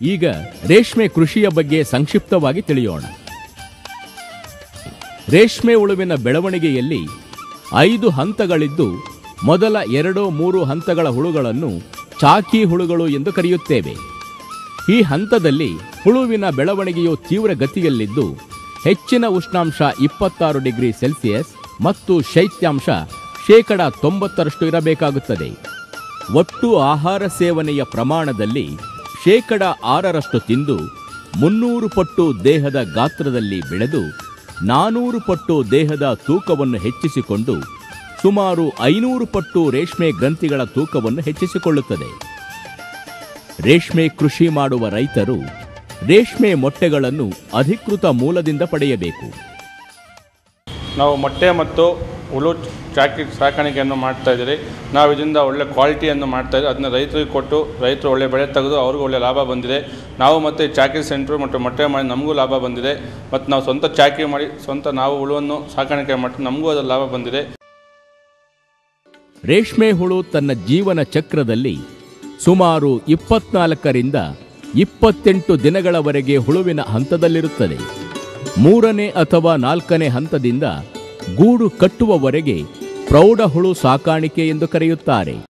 ಈಗ ರೇಷ್ಮೆ ಕೃಷಿಯ ಬಗ್ಗೆ ಸಂಕ್ಷಿಪ್ತವಾಗಿ ತಿಳಿಯೋಣ ರೇಷ್ಮೆ ಹುಳುವಿನ ಬೆಳವಣಿಗೆಯಲ್ಲಿ ಐದು ಹಂತಗಳಿದ್ದು ಮೊದಲ ಎರಡು ಮೂರು ಹಂತಗಳ ಹುಳುಗಳನ್ನು ಚಾಕಿ ಹುಳುಗಳು ಎಂದು ಕರೆಯುತ್ತೇವೆ ಈ ಹಂತದಲ್ಲಿ ಹುಳುವಿನ ಬೆಳವಣಿಗೆಯು ತೀವ್ರ ಗತಿಯಲ್ಲಿದ್ದು ಹೆಚ್ಚಿನ ಉಷ್ಣಾಂಶ ಇಪ್ಪತ್ತಾರು ಡಿಗ್ರಿ ಸೆಲ್ಸಿಯಸ್ ಮತ್ತು ಶೈತ್ಯಾಂಶ ಶೇಕಡ ತೊಂಬತ್ತರಷ್ಟು ಇರಬೇಕಾಗುತ್ತದೆ ಒಟ್ಟು ಆಹಾರ ಸೇವನೆಯ ಪ್ರಮಾಣದಲ್ಲಿ ಶೇಕಡ ಆರರಷ್ಟು ತಿಂದು ಮುನ್ನೂರು ಪಟ್ಟು ದೇಹದ ಗಾತ್ರದಲ್ಲಿ ಬೆಳೆದು ನಾನೂರು ಪಟ್ಟು ದೇಹದ ತೂಕವನ್ನು ಹೆಚ್ಚಿಸಿಕೊಂಡು ಸುಮಾರು ಐನೂರು ಪಟ್ಟು ರೇಷ್ಮೆ ಗ್ರಂಥಿಗಳ ತೂಕವನ್ನು ಹೆಚ್ಚಿಸಿಕೊಳ್ಳುತ್ತದೆ ರೇಷ್ಮೆ ಕೃಷಿ ಮಾಡುವ ರೈತರು ರೇಷ್ಮೆ ಮೊಟ್ಟೆಗಳನ್ನು ಅಧಿಕೃತ ಮೂಲದಿಂದ ಪಡೆಯಬೇಕು ನಾವು ಮೊಟ್ಟೆ ಮತ್ತು ಹುಳು ಚಾಕಿ ಸಾಕಾಣಿಕೆಯನ್ನು ಮಾಡ್ತಾ ಇದ್ದೀರಿ ನಾವು ಇದರಿಂದ ಒಳ್ಳೆ ಕ್ವಾಲಿಟಿಯನ್ನು ಮಾಡ್ತಾ ಇದ್ದೀವಿ ಅದನ್ನ ರೈತರಿಗೆ ಕೊಟ್ಟು ರೈತರು ಒಳ್ಳೆ ಬೆಳೆ ತೆಗೆದು ಅವ್ರಿಗೂ ಒಳ್ಳೆ ಲಾಭ ಬಂದಿದೆ ನಾವು ಮತ್ತು ಚಾಕಿ ಸೆಂಟ್ರು ಮತ್ತು ಮೊಟ್ಟೆ ಮಾಡಿ ನಮಗೂ ಲಾಭ ಬಂದಿದೆ ಮತ್ತು ನಾವು ಸ್ವಂತ ಚಾಕಿ ಮಾಡಿ ಸ್ವಂತ ನಾವು ಹುಳುವನ್ನು ಸಾಕಾಣಿಕೆ ಮಾಡಿ ನಮಗೂ ಅದರ ಲಾಭ ಬಂದಿದೆ ರೇಷ್ಮೆ ಹುಳು ತನ್ನ ಜೀವನ ಚಕ್ರದಲ್ಲಿ ಸುಮಾರು ಇಪ್ಪತ್ನಾಲ್ಕರಿಂದ ಇಪ್ಪತ್ತೆಂಟು ದಿನಗಳವರೆಗೆ ಹುಳುವಿನ ಹಂತದಲ್ಲಿರುತ್ತದೆ ಮೂರನೇ ಅಥವಾ ನಾಲ್ಕನೇ ಹಂತದಿಂದ ಗೂಡು ಕಟ್ಟುವವರೆಗೆ ಪ್ರೌಢ ಹುಳು ಸಾಕಾಣಿಕೆ ಎಂದು ಕರೆಯುತ್ತಾರೆ